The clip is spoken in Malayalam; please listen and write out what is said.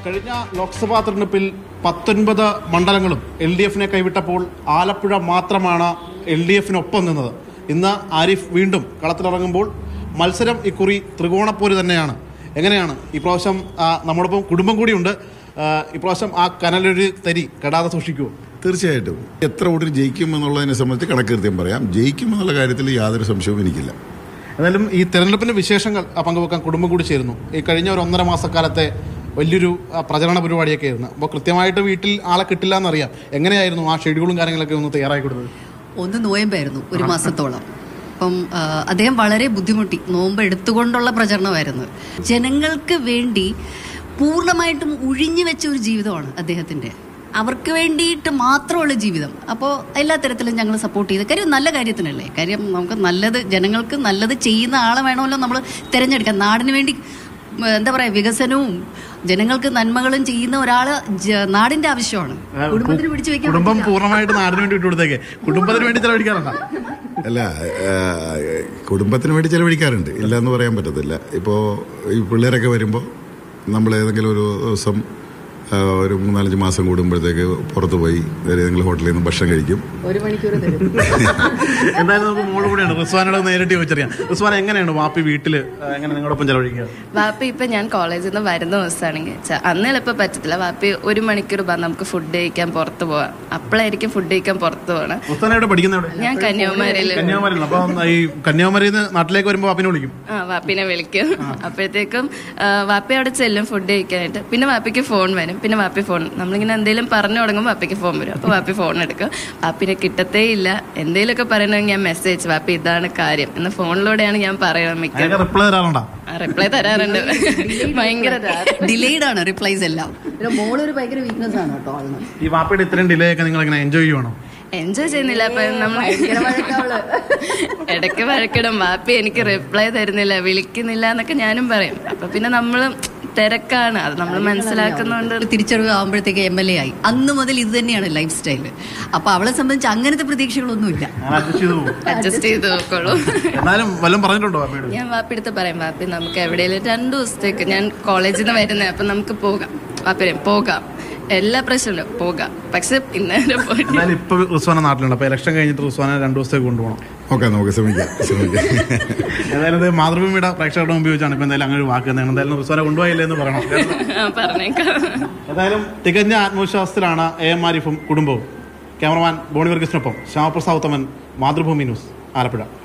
കഴിഞ്ഞ ലോക്സഭാ തെരഞ്ഞെടുപ്പിൽ പത്തൊൻപത് മണ്ഡലങ്ങളും എൽ ഡി എഫിനെ കൈവിട്ടപ്പോൾ ആലപ്പുഴ മാത്രമാണ് എൽ ഡി എഫിനൊപ്പം നിന്നത് ഇന്ന് ആരിഫ് വീണ്ടും കളത്തിലിറങ്ങുമ്പോൾ മത്സരം ഇക്കുറി ത്രികോണപ്പോര് തന്നെയാണ് എങ്ങനെയാണ് ഇപ്രാവശ്യം ആ, നമ്മോടൊപ്പം കുടുംബം കൂടിയുണ്ട് ആ, ഇപ്രാവശ്യം ആ കനലൊരു തരി കെടാതെ സൂക്ഷിക്കുമോ തീർച്ചയായിട്ടും എത്ര വോട്ടിന് ജയിക്കും എന്നുള്ളതിനെ സംബന്ധിച്ച് കണക്ക് കൃത്യം പറയാം ജയിക്കും എന്നുള്ള കാര്യത്തിൽ യാതൊരു സംശയവും എനിക്കില്ല എന്നാലും ഈ തെരഞ്ഞെടുപ്പിന്റെ വിശേഷങ്ങൾ ആ, പങ്കുവെക്കാൻ കുടുംബം കൂടി ചേരുന്നു ഈ കഴിഞ്ഞ ഒരു ഒന്നര മാസക്കാലത്തെ വലിയൊരു ആ, പ്രചരണ പരിപാടിയൊക്കെ ആയിരുന്നു അപ്പോൾ കൃത്യമായിട്ട് വീട്ടിൽ ആളെ കിട്ടില്ല എന്നറിയാം എങ്ങനെയായിരുന്നു ആ ഷെഡ്യൂളും കാര്യങ്ങളൊക്കെ ഒന്ന് തയ്യാറാക്കി കൊടുത്തത് ഒന്ന് നോയമ്പായിരുന്നു ഒരു മാസത്തോളം അപ്പം ആ, അദ്ദേഹം വളരെ ബുദ്ധിമുട്ടി നോമ്പ് എടുത്തുകൊണ്ടുള്ള പ്രചരണമായിരുന്നു ജനങ്ങൾക്ക് വേണ്ടി പൂർണ്ണമായിട്ടും ഒഴിഞ്ഞു വെച്ച ഒരു ജീവിതമാണ് അദ്ദേഹത്തിന്റെ അവർക്ക് വേണ്ടിയിട്ട് മാത്രമുള്ള ജീവിതം അപ്പോൾ എല്ലാ തരത്തിലും ഞങ്ങൾ സപ്പോർട്ട് ചെയ്ത് കാര്യം നല്ല കാര്യത്തിനല്ലേ കാര്യം നമുക്ക് നല്ലത് ജനങ്ങൾക്ക് നല്ലത് ചെയ്യുന്ന ആളെ വേണമല്ലോ നമ്മൾ തിരഞ്ഞെടുക്കാൻ നാടിന് വേണ്ടി ഉം, എന്താ പറയാ വികസനവും ജനങ്ങൾക്ക് നന്മകളും ചെയ്യുന്ന ഒരാള് ജ- നാടിന്റെ ആവശ്യമാണ് കുടുംബത്തിന് പിടിച്ചു വെക്കാൻ കുടുംബം പറ്റില്ല. പൂർണ്ണമായിട്ട് നാടിന് വേണ്ടി വിട്ടുകൊടുത്തേക്ക് കുടുംബത്തിന് വേണ്ടി ചെലവഴിക്കാറുണ്ടോ അല്ല ആ, കുടുംബത്തിന് വേണ്ടി ചെലവഴിക്കാറുണ്ട് ഇല്ല എന്ന് പറയാൻ പറ്റത്തില്ല ഇപ്പോൾ ഈ പിള്ളേരൊക്കെ വരുമ്പോൾ നമ്മൾ ഏതെങ്കിലും ഒരു ദിവസം ആ, ഒരു മൂന്നാലഞ്ച് മാസം കൂടുമ്പോഴത്തേക്ക് പുറത്ത് പോയി ഏതെങ്കിലും ഹോട്ടലിൽ നിന്ന് ഭക്ഷണം കഴിക്കും ഒരു മണിക്കൂർ തരും എന്തായാലും നമുക്ക് മോള് കൂടെയാണ് റിസ്വാനോട് നേരിട്ട് ചോദിച്ചറിയാം റിസ്വാൻ എങ്ങനെയാണ് വാപ്പി വീട്ടിൽ എങ്ങനെ നിങ്ങളോടൊപ്പം ചെലവഴിക്കുക വാപ്പി ഇപ്പൊ ഞാൻ കോളേജിൽ നിന്ന് വരുന്ന ദിവസമാണെങ്കിൽ ച- അന്ന് എളുപ്പം പറ്റത്തില്ല വാപ്പി ഒരു മണിക്കൂർ ബാ നമുക്ക് ഫുഡ് കഴിക്കാൻ പുറത്ത് പോവാം അപ്പോഴായിരിക്കും ഫുഡ് കഴിക്കാൻ പുറത്ത് പോകണം റിസ്വാന എവിടെ പഠിക്കുന്ന എവിടെ ഞാൻ കന്യാകുമാരിയിൽ കന്യാകുമാരിയിൽ അപ്പൊ ഈ കന്യാകുമാരിയിൽ നിന്ന് നാട്ടിലേക്ക് വരുമ്പോൾ വാപ്പിനെ വിളിക്കും ആ വാപ്പിനെ വിളിക്കും അപ്പോഴത്തേക്കും ആ, വാപ്പി അവിടെ ചെല്ലും ഫുഡ് കഴിക്കാനായിട്ട് പിന്നെ വാപ്പിക്ക് ഫോൺ വരും പിന്നെ വാപ്പി ഫോൺ നമ്മളിങ്ങനെ എന്തെങ്കിലും പറഞ്ഞു തുടങ്ങുമ്പോൾ വാപ്പിക്ക് ഫോൺ വരും അപ്പോൾ വാപ്പി ഫോൺ എടുക്കും വാപ്പിനെ കിട്ടത്തേ ഇല്ല എന്തെങ്കിലുമൊക്കെ പറയണമെങ്കിൽ ഞാൻ മെസ്സേജ് വാപ്പി ഇതാണ് കാര്യം എന്ന് ഫോണിലൂടെയാണ് ഞാൻ പറയുന്നത് മിക്ക അതിനൊക്കെ റിപ്ലൈ തരാറുണ്ടോ റിപ്ലൈ തരാറുണ്ട് ഭയങ്കര ഡിലേഡ് ആണ് റിപ്ലൈസ് എല്ലാം പിന്നെ മോളൊരു ഭയങ്കര വീക്ക്നെസ് ആണ് കേട്ടോ ആളിന് ഈ വാപ്പയുടെ ഇത്രയും ഡിലേ ഒക്കെ നിങ്ങൾ എങ്ങനെ എൻജോയ് ചെയ്യുവാണോ എൻജോയ് ചെയ്യുന്നില്ല അപ്പൊ നമ്മൾ ഇടയ്ക്ക് വഴക്കിടും വാപ്പി എനിക്ക് റിപ്ലൈ തരുന്നില്ല വിളിക്കുന്നില്ല എന്നൊക്കെ ഞാനും പറയും അപ്പൊ പിന്നെ നമ്മള് തിരക്കാണ് അത് നമ്മൾ മനസ്സിലാക്കുന്നോണ്ട് ഒരു തിരിച്ചറിവ് ആകുമ്പോഴത്തേക്ക് എം എൽ എ ആയി അന്ന് മുതൽ ഇത് തന്നെയാണ് ലൈഫ് സ്റ്റൈൽ അപ്പൊ അവളെ സംബന്ധിച്ച് അങ്ങനത്തെ പ്രതീക്ഷകളൊന്നുമില്ല ഞാൻ അഡ്ജസ്റ്റ് ചെയ്ത് പോകും അഡ്ജസ്റ്റ് ചെയ്ത് നോക്കോളൂ എന്നാലും വല്ലതും പറഞ്ഞിട്ടുണ്ടോ വാപ്പയോട് ഞാൻ വാപ്പി അടുത്ത് പറയും വാപ്പി നമുക്ക് എവിടെയെങ്കിലും രണ്ടു ദിവസത്തേക്ക് ഞാൻ കോളേജിൽ നിന്ന് വരുന്നത് അപ്പൊ നമുക്ക് പോകാം വാപ്പി പറയും പോകാം എല്ലാ പ്രശ്നവും പോകാം പക്ഷെ ഇന്നേരം പോയിട്ട് എന്നാലും ഇപ്പൊ റിസ്വാന നാട്ടിലുണ്ട് അപ്പൊ ഇലക്ഷൻ കഴിഞ്ഞിട്ട് റിസ്വാന രണ്ടു ദിവസത്തേക്ക് കൊണ്ടുപോകണം ഓക്കെ നമുക്ക് ശ്രമിക്കാം ശ്രമിക്കാം ഏതായാലും ഇത് മാതൃഭൂമിയുടെ പ്രേക്ഷകരുടെ മുമ്പ് വെച്ചാണ് ഇപ്പൊ എന്തായാലും അങ്ങനെ ഒരു വാക്ക് തന്നെ എന്തായാലും റിസ്വാന കൊണ്ടുപോയില്ലേ എന്ന് പറയണം ആ, പറഞ്ഞേക്കാം ഏതായാലും തികഞ്ഞ ആത്മവിശ്വാസത്തിലാണ് എ എം ആരിഫും കുടുംബവും ക്യാമറമാൻ ബോണി വർഗീസിനൊപ്പം ശ്യാമപ്രസാദ് ഉത്തമൻ മാതൃഭൂമി ന്യൂസ് ആലപ്പുഴ